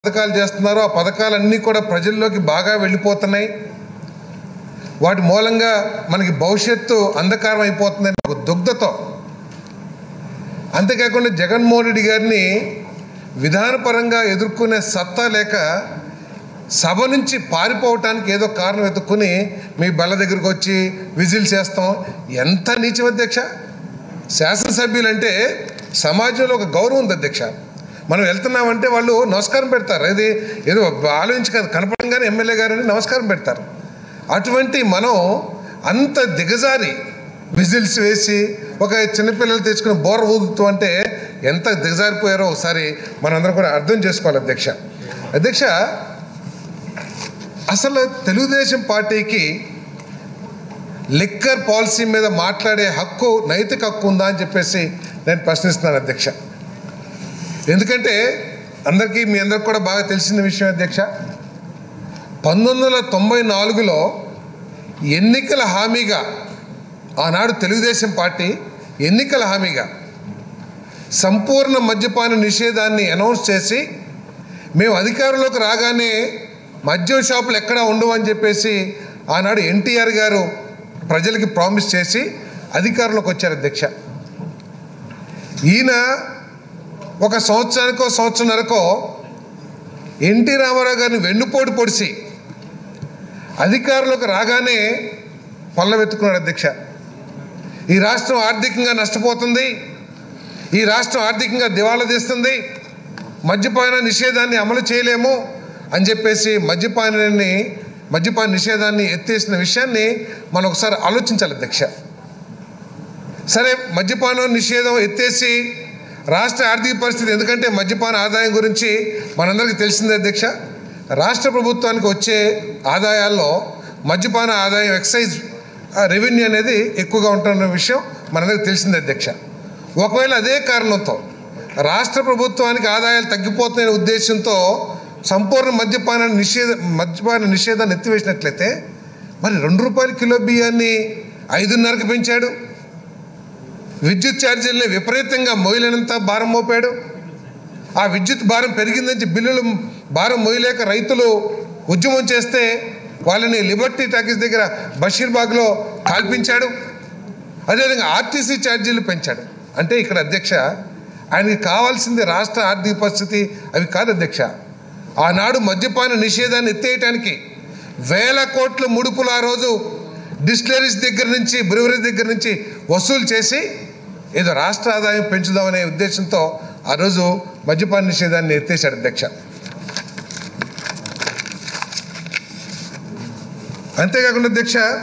పథకాలు చేస్తున్నారో ఆ పథకాలన్నీ కూడా ప్రజల్లోకి బాగా వెళ్ళిపోతున్నాయి వాటి మూలంగా మనకి భవిష్యత్తు అంధకారం అయిపోతుందని ఒక దుగ్ధతో అంతేకాకుండా జగన్మోహన్ రెడ్డి గారిని విధానపరంగా ఎదుర్కొనే సత్తా లేక సభ నుంచి పారిపోవటానికి ఏదో కారణం వెతుక్కుని మీ బల్ల దగ్గరికి వచ్చి విజిల్ చేస్తాం ఎంత నీచం అధ్యక్ష శాసనసభ్యులంటే సమాజంలో ఒక గౌరవం ఉంది అధ్యక్ష మనం వెళ్తున్నామంటే వాళ్ళు నమస్కారం పెడతారు ఇది ఏదో ఆలోచించి కాదు కనపడంగానే ఎమ్మెల్యే గారని నమస్కారం పెడతారు అటువంటి మనం అంత దిగజారి విజిల్స్ వేసి ఒక చిన్నపిల్లలు తెచ్చుకుని బోర ఊదుతూ అంటే ఎంత దిగజారిపోయారో ఒకసారి మనందరం కూడా అర్థం చేసుకోవాలి అధ్యక్ష అధ్యక్ష అసలు తెలుగుదేశం పార్టీకి లిక్కర్ పాలసీ మీద మాట్లాడే హక్కు నైతిక హక్కు ఉందా అని చెప్పేసి నేను ప్రశ్నిస్తున్నాను అధ్యక్ష ఎందుకంటే అందరికీ మీ అందరికి కూడా బాగా తెలిసిన విషయం అధ్యక్ష పంతొమ్మిది వందల తొంభై నాలుగులో ఎన్నికల హామీగా ఆనాడు తెలుగుదేశం పార్టీ ఎన్నికల హామీగా సంపూర్ణ మద్యపాన నిషేధాన్ని అనౌన్స్ చేసి మేము అధికారంలోకి రాగానే మద్యం షాపులు ఎక్కడా ఉండవు అని చెప్పేసి ఆనాడు ఎన్టీఆర్ గారు ప్రజలకి ప్రామిస్ చేసి అధికారంలోకి వచ్చారు అధ్యక్ష ఈయన ఒక సంవత్సరానికో సంవత్సరంన్నరకో ఎన్టీ రామారావు గారిని వెన్నుపోటు పొడిచి అధికారంలోకి రాగానే పల్లవెత్తుకున్నాడు అధ్యక్ష ఈ రాష్ట్రం ఆర్థికంగా నష్టపోతుంది ఈ రాష్ట్రం ఆర్థికంగా దివాలా తీస్తుంది మద్యపాన నిషేధాన్ని అమలు చేయలేము అని చెప్పేసి మద్యపానాన్ని మద్యపాన నిషేధాన్ని ఎత్తేసిన విషయాన్ని మనం ఒకసారి ఆలోచించాలి అధ్యక్ష సరే మద్యపానం నిషేధం ఎత్తేసి రాష్ట్ర ఆర్థిక పరిస్థితి ఎందుకంటే మద్యపాన ఆదాయం గురించి మనందరికీ తెలిసిందే అధ్యక్ష రాష్ట్ర ప్రభుత్వానికి వచ్చే ఆదాయాల్లో మద్యపాన ఆదాయం ఎక్సైజ్ రెవెన్యూ అనేది ఎక్కువగా ఉంటున్న విషయం మనందరికీ తెలిసిందే అధ్యక్ష ఒకవేళ అదే కారణంతో రాష్ట్ర ప్రభుత్వానికి ఆదాయాలు తగ్గిపోతున్న ఉద్దేశంతో సంపూర్ణ మద్యపాన నిషేధ మద్యపాన నిషేధాన్ని ఎత్తివేసినట్లయితే మరి రెండు రూపాయల కిలో బియ్యాన్ని ఐదున్నరకు పెంచాడు విద్యుత్ ఛార్జీలని విపరీతంగా మోయలేనంత భారం మోపాడు ఆ విద్యుత్ భారం పెరిగిందని బిల్లులు భారం మోయలేక రైతులు ఉద్యమం చేస్తే వాళ్ళని లిబర్టీ టాకీస్ దగ్గర బషీర్బాగ్లో కాల్పించాడు అదేవిధంగా ఆర్టీసీ ఛార్జీలు పెంచాడు అంటే ఇక్కడ అధ్యక్ష ఆయనకి కావాల్సింది రాష్ట్ర ఆర్థిక పరిస్థితి అవి కాదు అధ్యక్ష ఆనాడు మద్యపాన నిషేధాన్ని ఎత్తేయటానికి వేల కోట్ల ముడుపులు ఆ రోజు డిస్టిలరీస్ దగ్గర నుంచి బ్రివరీస్ దగ్గర నుంచి వసూలు చేసి ఏదో రాష్ట్ర ఆదాయం పెంచుదామనే ఉద్దేశంతో ఆ రోజు మద్యపాన నిషేధాన్ని ఎత్తేసాడు అధ్యక్ష అంతేకాకుండా అధ్యక్ష